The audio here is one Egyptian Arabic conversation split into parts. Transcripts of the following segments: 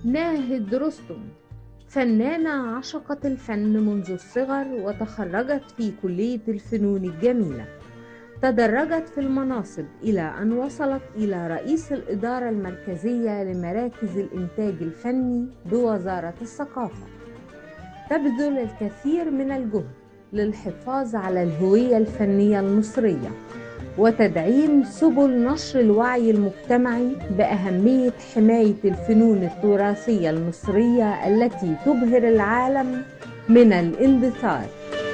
ناهد رستم فنانة عشقت الفن منذ الصغر وتخرجت في كلية الفنون الجميلة تدرجت في المناصب إلى أن وصلت إلى رئيس الإدارة المركزية لمراكز الإنتاج الفني بوزارة الثقافة تبذل الكثير من الجهد للحفاظ على الهوية الفنية المصرية وتدعيم سبل نشر الوعي المجتمعي بأهمية حماية الفنون التراثية المصرية التي تبهر العالم من الاندثار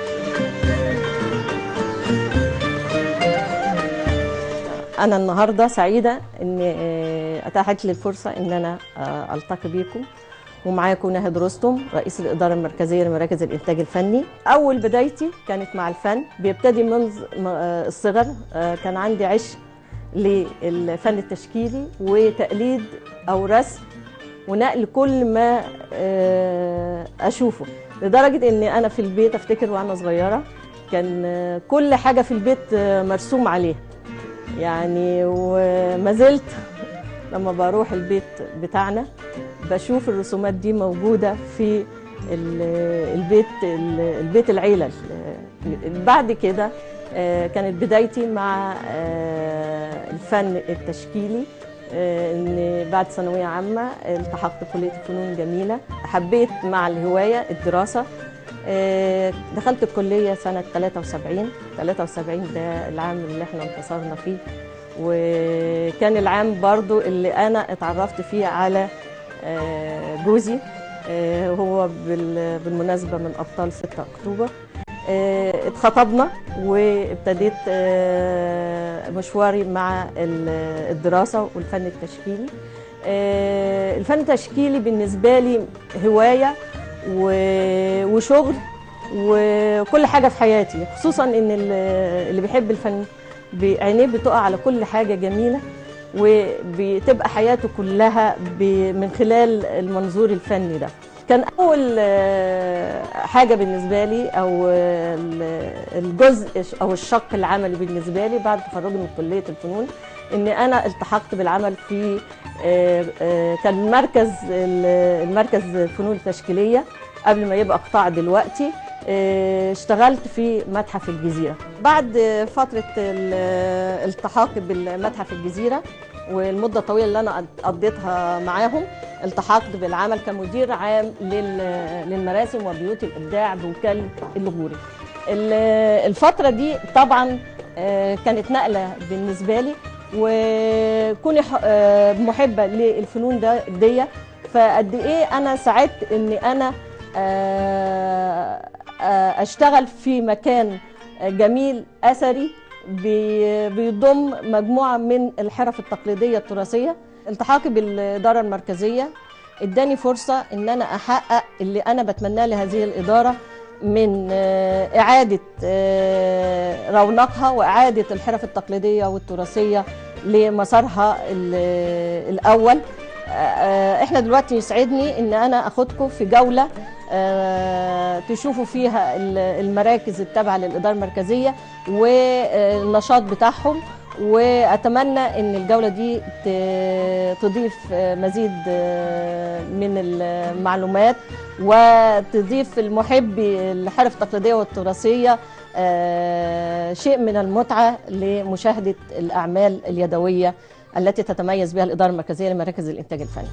أنا النهاردة سعيدة إن آه، أتاحت لي الفرصة إن أنا آه، ألتقي بيكم ومعاكم ناهد رستم رئيس الإدارة المركزية لمراكز الإنتاج الفني أول بدايتي كانت مع الفن بيبتدي منذ م- آه، الصغر آه، كان عندي عشق للفن التشكيلي وتقليد أو رسم ونقل كل ما آه، أشوفه لدرجة إن أنا في البيت أفتكر وأنا صغيرة كان آه، كل حاجة في البيت آه، مرسوم عليها يعني وما زلت لما بروح البيت بتاعنا بشوف الرسومات دي موجودة في ال- البيت البيت العيلة بعد كده آه، كانت بدايتي مع آه، الفن التشكيلي آه، ان بعد ثانويه عامه التحقت بكليه الفنون الجميله حبيت مع الهوايه الدراسه آه، دخلت الكليه سنه 73 73 ده العام اللي احنا انتصرنا فيه وكان العام برضو اللي انا اتعرفت فيه على آه، جوزي آه، هو بال- بالمناسبه من ابطال 6 اكتوبر آه، اتخطبنا وابتديت آه، مشواري مع ال- الدراسه والفن التشكيلي آه، الفن التشكيلي بالنسبه لي هوايه و- وشغل وكل حاجه في حياتي خصوصا ان ال- اللي بيحب الفن بعينيه بتقع على كل حاجه جميله وبتبقى حياته كلها ب- من خلال المنظور الفني ده كان اول آه، حاجه بالنسبه لي او آه، ال- الجزء او الشق العملي بالنسبه لي بعد تخرجي من كليه الفنون ان انا التحقت بالعمل في آه، آه، كان مركز ال- المركز الفنون التشكيليه قبل ما يبقى قطاع دلوقتي آه، اشتغلت في متحف الجزيره بعد فتره ال- الالتحاق بالمتحف الجزيره والمده الطويله اللي انا قضيتها معاهم التحقت بالعمل كمدير عام لل- للمراسم وبيوت الابداع بوكاله الغوري ال- الفتره دي طبعا آه، كانت نقله بالنسبه لي وكوني ح- آه، محبه للفنون ده دي فقد ايه انا سعدت ان انا آه، آه، اشتغل في مكان جميل اثري بي- بيضم مجموعه من الحرف التقليديه التراثيه التحاقي بالاداره المركزيه اداني فرصه ان انا احقق اللي انا بتمناه لهذه الاداره من آه، اعاده آه، رونقها واعاده الحرف التقليديه والتراثيه لمسارها ال- الاول آه، احنا دلوقتي يسعدني ان انا اخدكم في جوله آه، تشوفوا فيها ال- المراكز التابعه للاداره المركزيه والنشاط بتاعهم واتمنى ان الجوله دي ت- تضيف آه، مزيد آه، من المعلومات وتضيف المحبي الحرف التقليديه والتراثيه آه، شيء من المتعه لمشاهده الاعمال اليدويه التي تتميز بها الاداره المركزيه لمراكز الانتاج الفني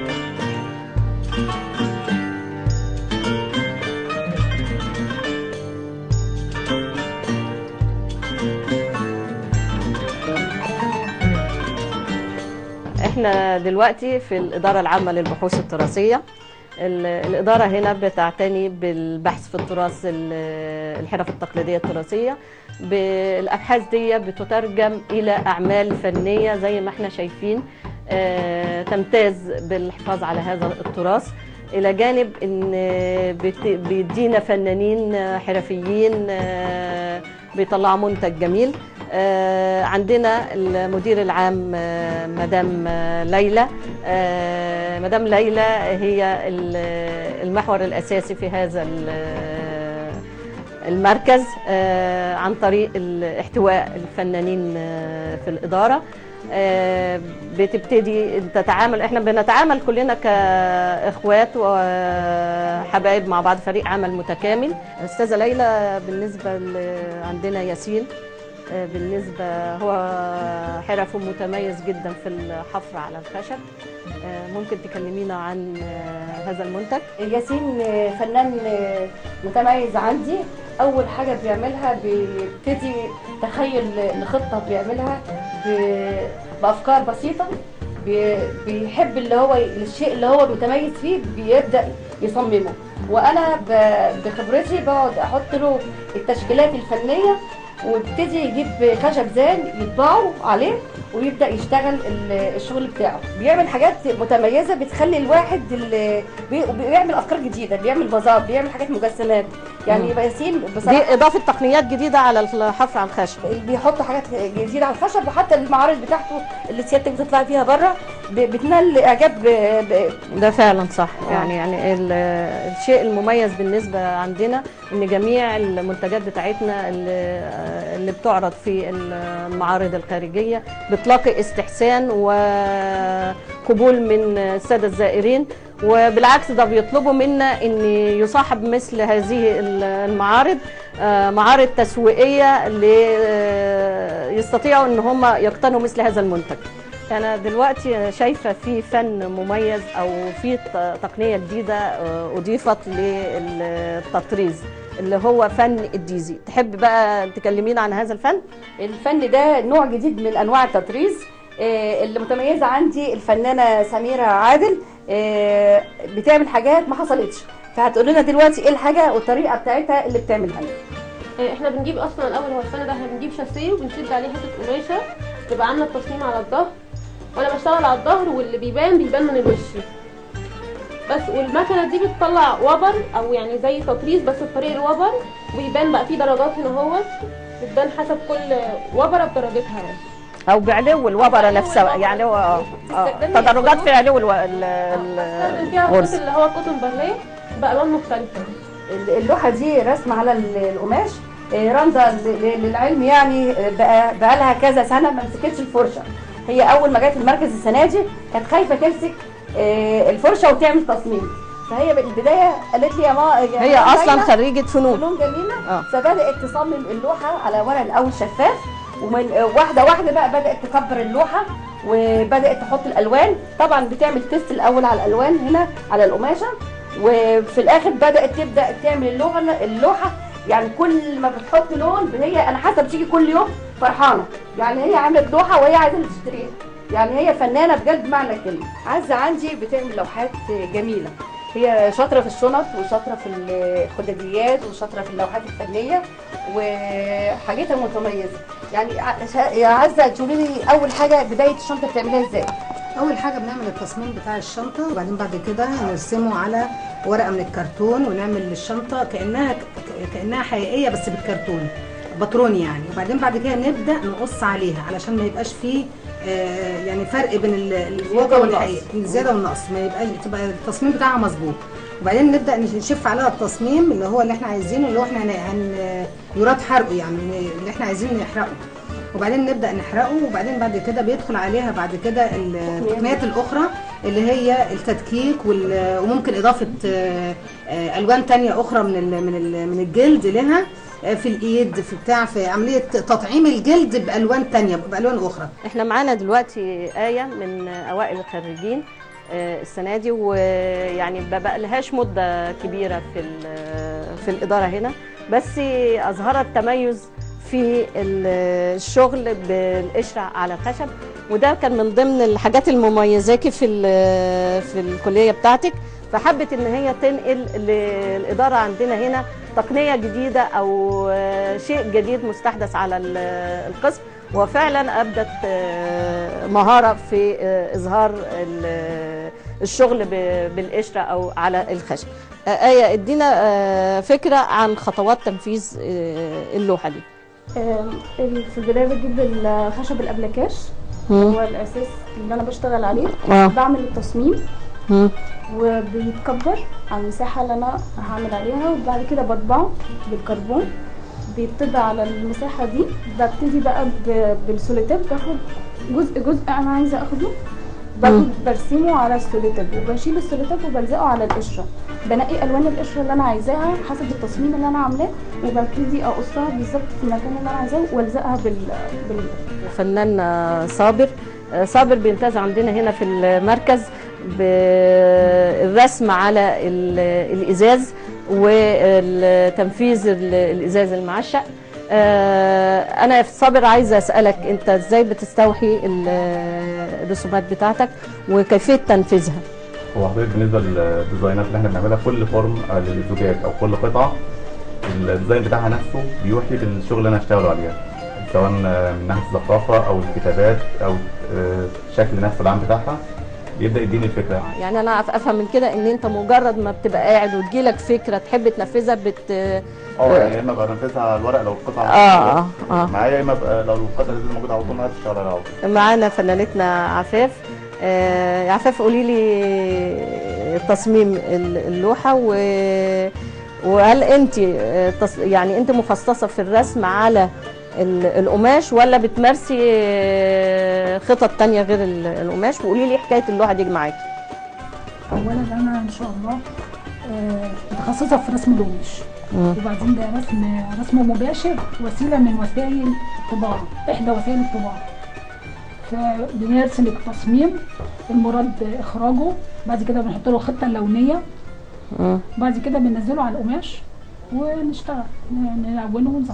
احنا دلوقتي في الإدارة العامة للبحوث التراثية ال- الإدارة هنا بتعتني بالبحث في التراث ال- الحرف التقليدية التراثية بالأبحاث دي بتترجم إلى أعمال فنية زي ما احنا شايفين آه، تمتاز بالحفاظ على هذا التراث إلى جانب إن بت- بيدينا فنانين حرفيين آه، بيطلعوا منتج جميل آه، عندنا المدير العام آه، مدام آه، ليلى آه، مدام ليلى هي ال- المحور الأساسي في هذا ال- المركز آه، عن طريق ال- احتواء الفنانين آه، في الإدارة آه، بتبتدي تتعامل احنا بنتعامل كلنا كاخوات وحبايب مع بعض فريق عمل متكامل استاذه ليلى بالنسبه ل- عندنا ياسين آه، بالنسبه هو حرفه متميز جدا في الحفر على الخشب آه، ممكن تكلمينا عن آه، هذا المنتج ياسين فنان متميز عندي اول حاجه بيعملها بيبتدي تخيل لخطه بيعملها ب- بافكار بسيطه بي- بيحب اللي هو الشيء اللي هو متميز فيه بيبدا يصممه وانا ب- بخبرتي بقعد احط له التشكيلات الفنيه ويبتدي يجيب خشب زان يطبعه عليه ويبدا يشتغل ال- الشغل بتاعه بيعمل حاجات متميزه بتخلي الواحد اللي بي- بيعمل افكار جديده بيعمل فازات بيعمل حاجات مجسمات يعني مم. ياسين بصراحه دي اضافه تقنيات جديده على الحفر على الخشب اللي بيحط حاجات جديده على الخشب وحتى المعارض بتاعته اللي سيادتك بتطلع فيها بره ب- بتنال اعجاب ب- ب- ده فعلا صح آه. يعني يعني ال- الشيء المميز بالنسبه عندنا ان جميع المنتجات بتاعتنا اللي اللي بتعرض في المعارض الخارجيه بتلاقي استحسان وقبول من الساده الزائرين وبالعكس ده بيطلبوا منا ان يصاحب مثل هذه المعارض آه، معارض تسويقيه ل- يستطيعوا ان هم يقتنوا مثل هذا المنتج انا دلوقتي شايفه في فن مميز او في ت- تقنيه جديده آه، اضيفت للتطريز اللي هو فن الديزي تحب بقى تكلمينا عن هذا الفن الفن ده نوع جديد من انواع التطريز آه، اللي متميزه عندي الفنانه سميره عادل آه، بتعمل حاجات ما حصلتش فهتقول لنا دلوقتي ايه الحاجه والطريقه بتاعتها اللي بتعملها لنا إيه، احنا بنجيب اصلا الاول هو الفن ده احنا بنجيب شاسيه وبنشد عليه حته قماشه تبقى عامله التصميم على الظهر وانا بشتغل على الظهر واللي بيبان بيبان من الوش بس والمكنه دي بتطلع وبر او يعني زي تطريز بس بطريقه الوبر ويبان بقى في درجات هنا اهوت بتبان حسب كل وبره بدرجتها يعني او بعلو الوبره بعلو نفسها الوبرة. يعني هو آه، آه، بتستخدمي تدرجات في الخيوط. علو الو- ال- بستخدم فيها الغرز الخيط اللي هو كوتون باليه بالوان مختلفه اللوحه دي رسمه على ال- القماش آه، رمزه ل- ل- للعلم يعني آه، بقى بقى لها كذا سنه ما مسكتش الفرشه هي اول ما جت المركز السنه دي كانت خايفه تمسك آه، الفرشه وتعمل تصميم فهي بالبدايه قالت لي يا ما يا هي ماما اصلا ليلى، خريجه فنون فنون جميله اه فبدات تصمم اللوحه على ورق الاول شفاف ومن آه، واحده واحده بقى بدات تكبر اللوحه وبدات تحط الالوان طبعا بتعمل تيست الاول على الالوان هنا على القماشه وفي الاخر بدات تبدا تعمل اللوحه اللوحه يعني كل ما بتحط لون هي انا حاسه بتيجي كل يوم فرحانه يعني هي عملت لوحه وهي عايزه اللي تشتريها يعني هي فنانه بجد بمعنى الكلمه عزه عندي بتعمل لوحات جميله هي شاطره في الشنط وشاطره في الخداديات وشاطره في اللوحات الفنيه وحاجتها متميزه يعني ع- يا عزه تقولي لي اول حاجه بدايه الشنطه بتعمليها ازاي اول حاجه بنعمل التصميم بتاع الشنطه وبعدين بعد كده نرسمه على ورقه من الكرتون ونعمل الشنطه كانها ك- كانها حقيقيه بس بالكرتون باترون يعني وبعدين بعد كده نبدا نقص عليها علشان ما يبقاش فيه آه، يعني فرق بين ال- الواقع والنقص. والحقيقه الزياده والنقص ما يبقى تبقى التصميم بتاعها مظبوط وبعدين نبدا نشف عليها التصميم اللي هو اللي احنا عايزينه اللي هو احنا هن- هن يراد حرقه يعني اللي احنا عايزين نحرقه وبعدين نبدا نحرقه وبعدين بعد كده بيدخل عليها بعد كده التقنيات الاخرى اللي هي التدكيك وال- وممكن اضافه آه، آه، الوان تانية اخرى من ال من ال من الجلد لها آه، في الايد في بتاع في عمليه تطعيم الجلد بالوان تانية بالوان اخرى احنا معانا دلوقتي آية من أوائل الخريجين آه، السنة دي ويعني ما بقى لهاش مدة كبيرة في ال- في الإدارة هنا بس أظهرت تميز في ال- الشغل بالقشرة على الخشب وده كان من ضمن الحاجات المميزاكي في ال- في الكلية بتاعتك فحبت ان هي تنقل للإدارة عندنا هنا تقنية جديدة أو آه، شيء جديد مستحدث على ال- القسم وفعلا ابدت آه، مهاره في آه، اظهار ال- الشغل ب- بالقشره او على الخشب. آه، ايه ادينا آه، فكره عن خطوات تنفيذ آه، اللوحه دي. آم، في البداية بجيب الخشب الأبلكاش هو الأساس اللي أنا بشتغل عليه اه بعمل التصميم وبيتكبر على المساحة اللي أنا هعمل عليها وبعد كده بطبعه بالكربون بيطبع على المساحة دي ببتدي بقى ب- بالسوليتيب باخد جزء جزء انا عايزه اخده باخد برسمه على السوليتاب وبشيل السوليتاب وبلزقه على القشره بنقي الوان القشره اللي انا عايزاها حسب التصميم اللي انا عاملاه وببتدي اقصها بالظبط في المكان اللي انا عايزاه والزقها بال بال الفنان آه، صابر آه، صابر بيمتاز عندنا هنا في المركز بالرسم على ال- الازاز وتنفيذ ال- الازاز المعشق آه، انا يا صابر عايزه اسالك انت ازاي بتستوحي ال- الرسومات بتاعتك وكيفيه تنفيذها هو حضرتك بالنسبه للديزاينات اللي احنا بنعملها كل فورم آه، للزجاج او كل قطعه الديزاين بتاعها نفسه بيوحي بالشغل اللي انا هشتغله عليها سواء آه، من ناحيه الزخرفه او الكتابات او آه، الشكل نفسه العام بتاعها يبدا يديني الفكره يعني انا أف- افهم من كده ان انت مجرد ما بتبقى قاعد وتجيلك فكره تحب تنفذها بت اه يعني يا اما ابقى انفذها على الورق لو القطعه اه اه اه معايا يا اما ابقى لو القطعه دي موجوده على طول معايا تشتغل عليها على طول معانا فنانتنا عفاف آه يا عفاف قولي لي تصميم ال- اللوحه و وهل انت آه، تص- يعني انت مخصصه في الرسم على ال- القماش ولا بتمارسي آه، خطط تانية غير ال- القماش وقولي لي حكايه اللوحه دي معاكي اولا انا ان شاء الله آه، متخصصه في رسم القماش وبعدين ده رسم رسم مباشر وسيله من وسائل الطباعه احدى وسائل الطباعه فبنرسم التصميم المراد اخراجه بعد كده بنحط له الخطه اللونيه مم. بعد كده بننزله على القماش ونشتغل نلونه ونظبط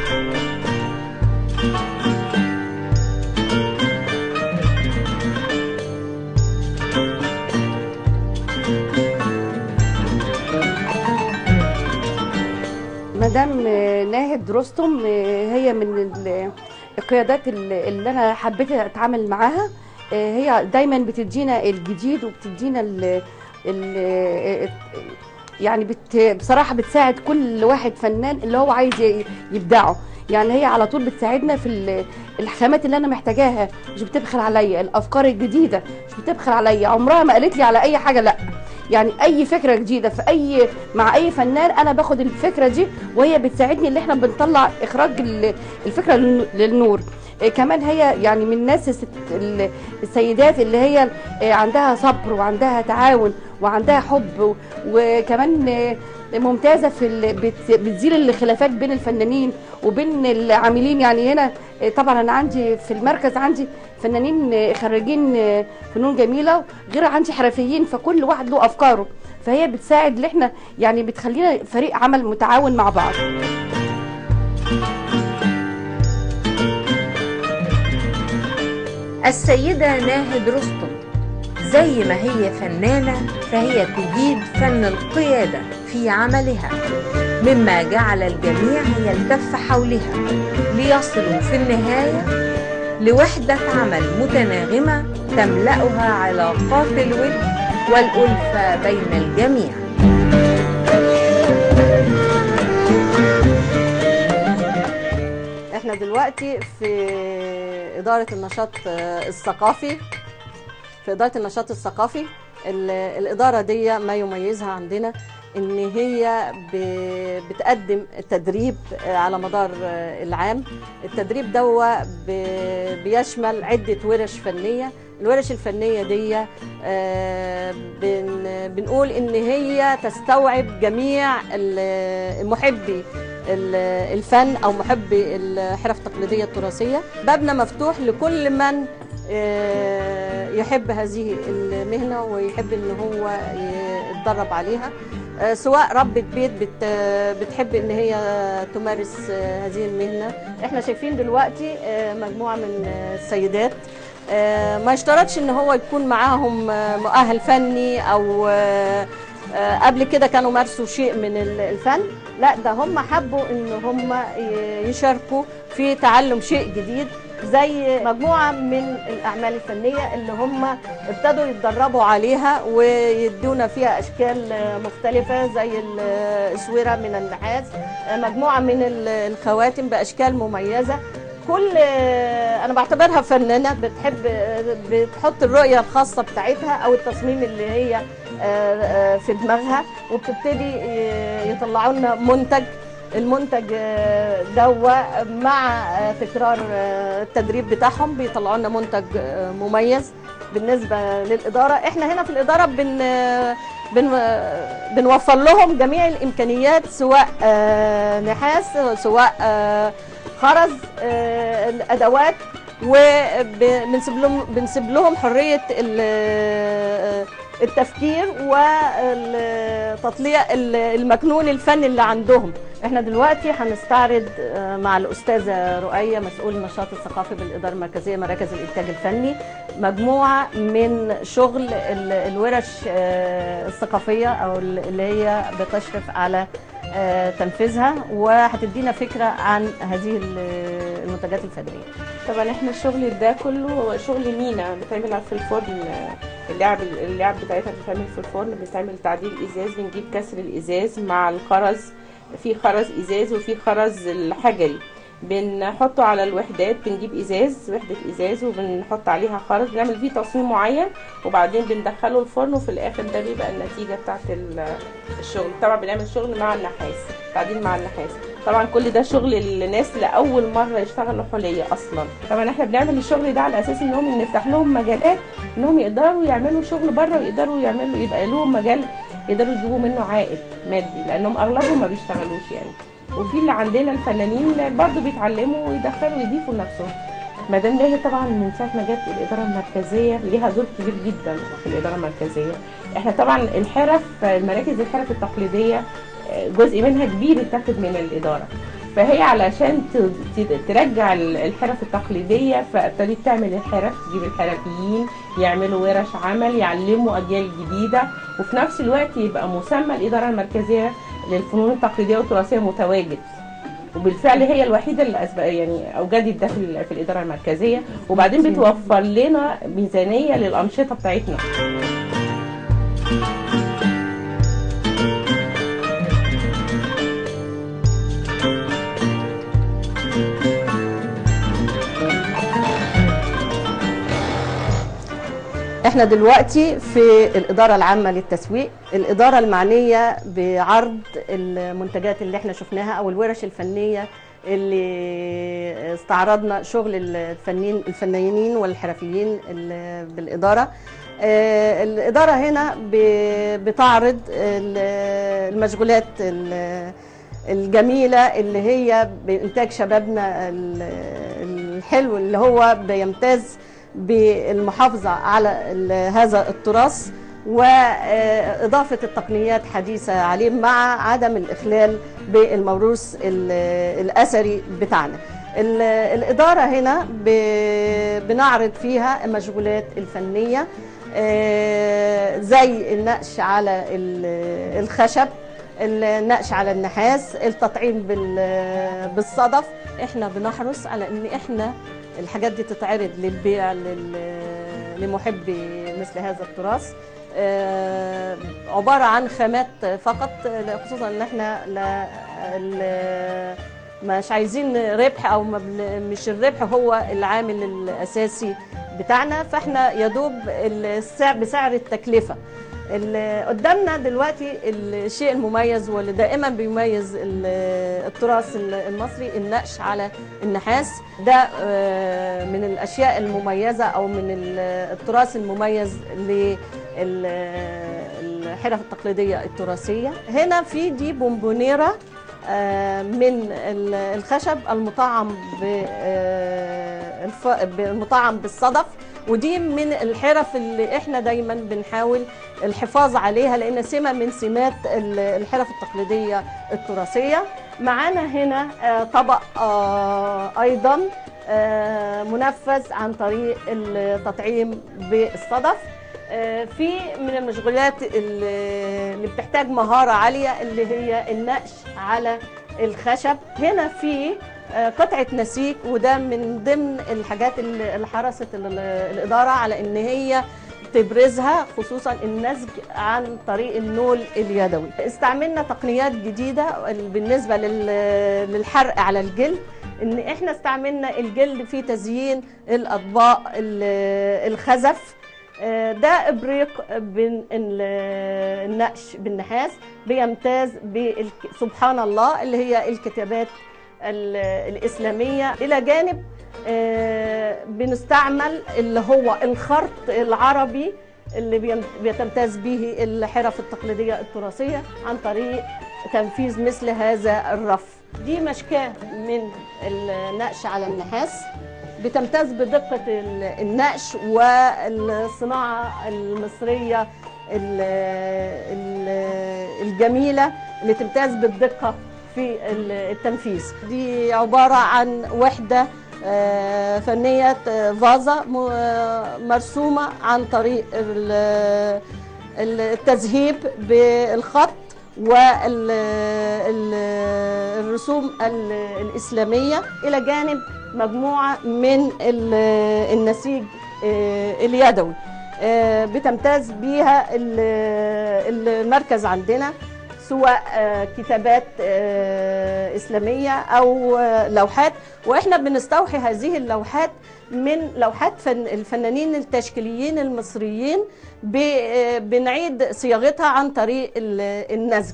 مدام ناهد رستم هي من ال- القيادات اللي اللي انا حبيت اتعامل معاها هي دايما بتدينا الجديد وبتدينا ال ال يعني بت بصراحه بتساعد كل واحد فنان اللي هو عايز ي- يبدعه يعني هي على طول بتساعدنا في ال- الخامات اللي انا محتاجاها مش بتبخل عليا الافكار الجديده مش بتبخل عليا عمرها ما قالت لي على اي حاجه لا يعني اي فكره جديده في اي مع اي فنان انا باخد الفكره دي وهي بتساعدني ان احنا بنطلع اخراج ال- الفكره للن- للنور إيه كمان هي يعني من الناس الست- ال- السيدات اللي هي إيه عندها صبر وعندها تعاون وعندها حب و- وكمان إيه ممتازه في ال- بت- بتزيل الخلافات بين الفنانين وبين العاملين يعني هنا إيه طبعا انا عندي في المركز عندي فنانين إيه خريجين إيه فنون جميله غير عندي حرفيين فكل واحد له افكاره فهي بتساعد ان احنا يعني بتخلينا فريق عمل متعاون مع بعض السيدة ناهد رستم زي ما هي فنانة فهي تجيد فن القيادة في عملها مما جعل الجميع يلتف حولها ليصلوا في النهاية لوحدة عمل متناغمة تملأها علاقات الود والألفة بين الجميع احنا دلوقتي في إدارة النشاط آه، الثقافي في إدارة النشاط الثقافي ال- الإدارة دي ما يميزها عندنا إن هي ب- بتقدم تدريب آه، على مدار آه، العام التدريب دوا ب- بيشمل عدة ورش فنية الورش الفنية دي آه، بن- بنقول إن هي تستوعب جميع ال- محبي ال- الفن او محبي الحرف التقليديه التراثيه بابنا مفتوح لكل من آه، يحب هذه المهنه ويحب ان هو ي- يتدرب عليها آه، سواء ربة بيت بت بتحب ان هي تمارس آه، هذه المهنه احنا شايفين دلوقتي آه، مجموعه من آه، السيدات آه، ما يشترطش ان هو يكون معاهم آه، مؤهل فني او آه، آه، قبل كده كانوا مارسوا شيء من ال- الفن لا ده هم حبوا ان هم ي- يشاركوا في تعلم شيء جديد زي مجموعه من الاعمال الفنيه اللي هم ابتدوا يتدربوا عليها ويدونا فيها اشكال آه، مختلفه زي الاسوره من النحاس آه، مجموعه من ال- الخواتم باشكال مميزه كل آه، انا بعتبرها فنانه بتحب آه، بتحط الرؤيه الخاصه بتاعتها او التصميم اللي هي آه، آه، في دماغها وبتبتدي ي- يطلعوا لنا منتج المنتج آه، دوا مع آه، تكرار آه، التدريب بتاعهم بيطلعوا لنا منتج آه، مميز بالنسبه للاداره احنا هنا في الاداره بن بن بنوفر لهم جميع الامكانيات سواء آه، نحاس سواء آه، خرز آه، الادوات وبنسيب لهم بنسيب لهم حريه ال- التفكير والتطليع المكنون الفني اللي عندهم احنا دلوقتي هنستعرض آه، مع الاستاذه رؤيه مسؤول النشاط الثقافي بالاداره المركزيه مراكز الانتاج الفني مجموعه من شغل ال- الورش آه، الثقافيه او ال- اللي هي بتشرف على آه، تنفيذها وهتدينا فكره عن هذه ال- المنتجات الفنيه طبعا احنا الشغل ده كله شغل مينا بيتعمل في الفرن اللعب اللعب بتاعتها بتتعمل في الفرن بتعمل تعديل ازاز بنجيب كسر الازاز مع الخرز في خرز ازاز وفي خرز الحجري بنحطه على الوحدات بنجيب ازاز وحده ازاز وبنحط عليها خرز بنعمل فيه تصميم معين وبعدين بندخله الفرن وفي الاخر ده بيبقى النتيجه بتاعت ال- الشغل طبعا بنعمل شغل مع النحاس تعديل مع النحاس طبعا كل ده شغل الناس لاول مره يشتغلوا حليه اصلا طبعا احنا بنعمل الشغل ده على اساس انهم نفتح لهم مجالات انهم يقدروا يعملوا شغل بره ويقدروا يعملوا يبقى لهم مجال يقدروا يجيبوا منه عائد مادي لانهم اغلبهم ما بيشتغلوش يعني وفي اللي عندنا الفنانين برضه بيتعلموا ويدخلوا ويضيفوا نفسهم مدام لاهي طبعا من ساعه ما جت الاداره المركزيه ليها دور كبير جدا في الاداره المركزيه احنا طبعا الحرف مراكز الحرف التقليديه آه، جزء منها كبير اتاخد من الاداره فهي علشان ت- ت- ترجع ال- الحرف التقليديه فابتدت تعمل الحرف تجيب الحرفيين يعملوا ورش عمل يعلموا اجيال جديده وفي نفس الوقت يبقى مسمى الاداره المركزيه للفنون التقليديه والتراثيه متواجد وبالفعل هي الوحيده اللي أسبق يعني اوجدت ده في, ال- في الاداره المركزيه وبعدين بتوفر لنا ميزانيه للانشطه بتاعتنا احنا دلوقتي في الإدارة العامة للتسويق الإدارة المعنية بعرض المنتجات اللي احنا شفناها أو الورش الفنية اللي استعرضنا شغل الفنانين الفنانين والحرفيين اللي بالإدارة آه، الإدارة هنا ب- بتعرض ال- المشغولات ال- الجميلة اللي هي بإنتاج شبابنا ال- الحلو اللي هو بيمتاز بالمحافظة على ال- هذا التراث وإضافة التقنيات حديثة عليه مع عدم الإخلال بالموروث ال- الأثري بتاعنا ال- الإدارة هنا ب- بنعرض فيها المشغولات الفنية آه، زي النقش على ال- الخشب النقش على النحاس التطعيم بال- بالصدف احنا بنحرص على ان احنا الحاجات دي تتعرض للبيع لل- لمحبي مثل هذا التراث آه، عبارة عن خامات فقط خصوصا ان احنا لا ال- مش عايزين ربح او ما بن- مش الربح هو العامل الاساسي بتاعنا فاحنا يدوب السعر بسعر التكلفه اللي قدامنا دلوقتي الشيء المميز واللي دائما بيميز ال- التراث المصري النقش على النحاس ده آه، من الاشياء المميزه او من ال- التراث المميز للحرف التقليديه التراثيه هنا في دي بونبونيره آه، من ال- الخشب المطعم ب- آه، الف- المطعم بالصدف ودي من الحرف اللي احنا دايما بنحاول الحفاظ عليها لان سمه من سمات ال- الحرف التقليديه التراثيه معانا هنا آه، طبق آه، ايضا آه، منفذ عن طريق التطعيم بالصدف آه، في من المشغولات اللي اللي بتحتاج مهارة عالية اللي هي النقش على الخشب هنا في آه، قطعة نسيج وده من ضمن الحاجات اللي اللي حرصت ال- الإدارة على إن هي تبرزها خصوصا النسج عن طريق النول اليدوي استعملنا تقنيات جديدة بالنسبة لل- للحرق على الجلد ان احنا استعملنا الجلد في تزيين الاطباق ال- الخزف آه، ده ابريق بن- ال- النقش بالنحاس بيمتاز بالك... سبحان الله اللي هي الكتابات ال- الإسلامية إلى جانب آه، بنستعمل اللي هو الخرط العربي اللي بيم- بيتمتاز به الحرف التقليدية التراثية عن طريق تنفيذ مثل هذا الرف دي مشكاة من النقش على النحاس بتمتاز بدقة ال- النقش والصناعة المصرية ال- ال- الجميلة اللي تمتاز بالدقة في ال- التنفيذ دي عبارة عن وحدة آه، فنية آه، فازة م- آه، مرسومة عن طريق ال- ال- التذهيب بالخط والرسوم الإسلامية إلى جانب مجموعة من ال- النسيج آه، اليدوي آه، بتمتاز بيها ال- المركز عندنا سواء آه، كتابات آه، إسلامية أو آه، لوحات وإحنا بنستوحي هذه اللوحات من لوحات فن الفنانين التشكيليين المصريين ب- آه، بنعيد صياغتها عن طريق ال- النسج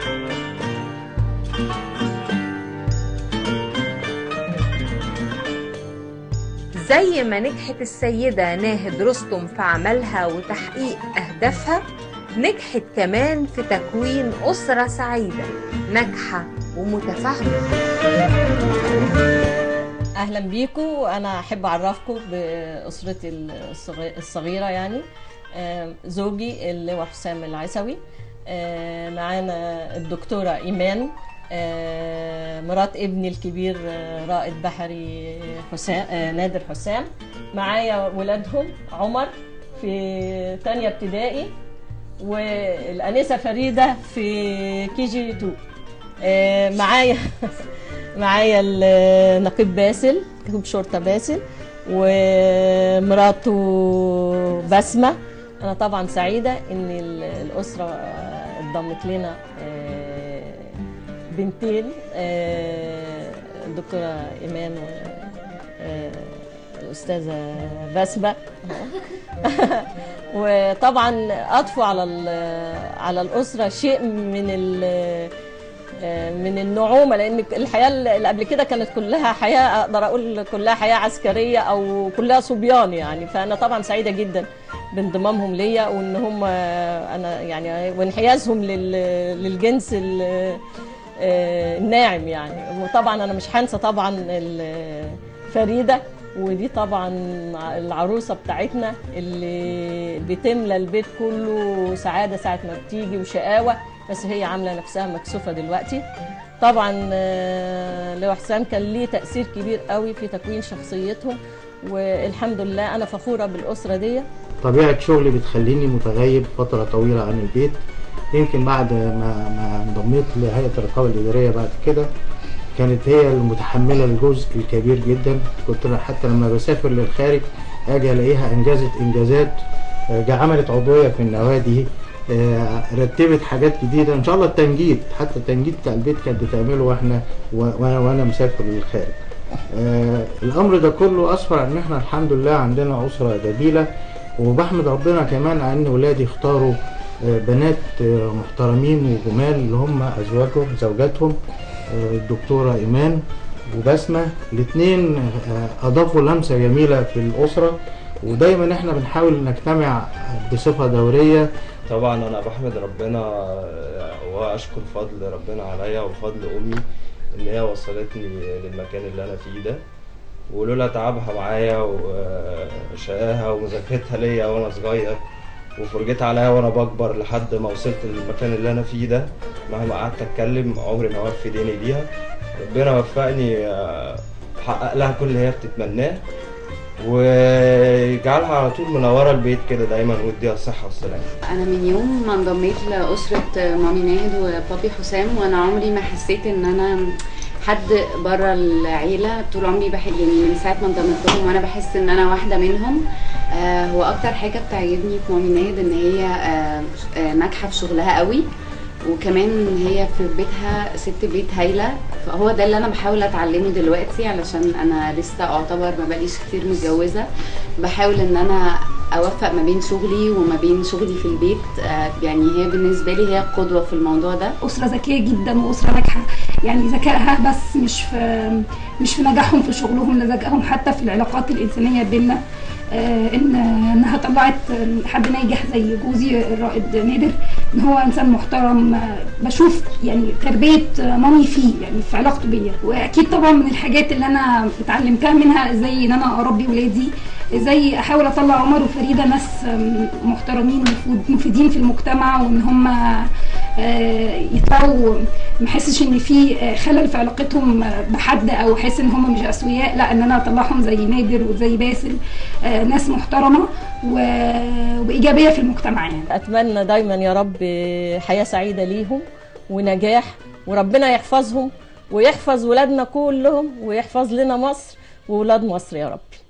زي ما نجحت السيدة ناهد رستم في عملها وتحقيق أهدافها نجحت كمان في تكوين أسرة سعيدة ناجحة ومتفاهمة اهلا بيكم انا احب اعرفكم باسرتي الصغ- الصغيره يعني آه، زوجي اللي هو حسام العسوي آه، معانا الدكتوره ايمان آه، مرات ابني الكبير آه، رائد بحري حسام آه، نادر حسام معايا ولادهم عمر في تانية ابتدائي والانسه فريده في كي جي 2 آه، معايا معايا النقيب باسل نقيب شرطه باسل ومراته بسمه انا طبعا سعيده ان ال- الاسره آه، اتضمت لنا آه، بنتين آه، الدكتوره ايمان و- آه، الاستاذه بسمه وطبعا اضفوا على ال- على الاسره شيء من ال- من النعومه لان الحياه اللي قبل كده كانت كلها حياه اقدر اقول كلها حياه عسكريه او كلها صبيان يعني فانا طبعا سعيده جدا بانضمامهم ليا وان هم انا يعني وانحيازهم لل- للجنس ال- آه، الناعم يعني وطبعا انا مش هنسى طبعا ال- فريده ودي طبعا العروسه بتاعتنا اللي بتملى البيت كله سعاده ساعه ما بتيجي وشقاوه بس هي عامله نفسها مكسوفه دلوقتي طبعا آه، لو حسام كان ليه تاثير كبير قوي في تكوين شخصيتهم والحمد لله انا فخوره بالاسره دي طبيعة شغلي بتخليني متغيب فترة طويلة عن البيت يمكن بعد ما, ما انضميت لهيئة الرقابة الإدارية بعد كده كانت هي المتحملة الجزء الكبير جدا كنت أنا حتى لما بسافر للخارج أجي ألاقيها أنجزت إنجازات آه، جا عملت عضوية في النوادي آه، رتبت حاجات جديدة إن شاء الله التنجيد حتى التنجيد بتاع البيت كانت بتعمله وإحنا وأنا, وأنا مسافر للخارج آه، الامر ده كله اسفر عن ان احنا الحمد لله عندنا اسره جميله وبحمد ربنا كمان على ان ولادي اختاروا آه، بنات آه، محترمين وجمال اللي هم ازواجهم زوجاتهم آه، الدكتوره ايمان وبسمه الاثنين اضافوا لمسه جميله في الاسره ودايما احنا بنحاول نجتمع بصفه دوريه طبعا انا بحمد ربنا آه، واشكر فضل ربنا عليا وفضل امي ان هي وصلتني للمكان اللي انا فيه ده ولولا تعبها معايا وشقاها ومذاكرتها ليا وانا صغير وفرجتها عليا وانا بكبر لحد ما وصلت للمكان اللي انا فيه ده مهما قعدت اتكلم عمري ما اوفي ديني ليها ربنا وفقني آه، احقق لها كل اللي هي بتتمناه ويجعلها على طول منوره البيت كده دايما ويديها الصحه والسلامه انا من يوم ما انضميت لاسره مامي ناهد وبابي حسام وانا عمري ما حسيت ان انا حد بره العيله طول عمري بحب يعني من ساعه ما انضميت لهم وانا بحس ان انا واحده منهم آه هو اكتر حاجه بتعجبني في مامي ناهد ان هي آه آه ناجحه في شغلها قوي وكمان هي في بيتها ست بيت هايله فهو ده اللي انا بحاول اتعلمه دلوقتي علشان انا لسه اعتبر ما بقاليش كتير متجوزه بحاول ان انا اوفق ما بين شغلي وما بين شغلي في البيت آه، يعني هي بالنسبه لي هي قدوه في الموضوع ده أسرة ذكية جدا وأسرة ناجحة يعني ذكائها بس مش في مش في نجاحهم في شغلهم ده ذكائهم حتى في العلاقات الإنسانية بينا آه، إن إنها طلعت حد ناجح زي جوزي الرائد نادر إن هو إنسان محترم آه، بشوف يعني تربية مامي فيه يعني في علاقته بيا وأكيد طبعا من الحاجات اللي أنا اتعلمتها منها زي إن أنا أربي ولادي زي احاول اطلع عمر وفريده ناس محترمين ومفيدين في المجتمع وان هم آه، يطلعوا ما احسش ان في آه، خلل في علاقتهم آه، بحد او احس ان هم مش اسوياء لا ان انا اطلعهم زي نادر وزي باسل آه، ناس محترمه و- وايجابيه في المجتمع يعني اتمنى دايما يا رب حياه سعيده ليهم ونجاح وربنا يحفظهم ويحفظ ولادنا كلهم ويحفظ لنا مصر وولاد مصر يا رب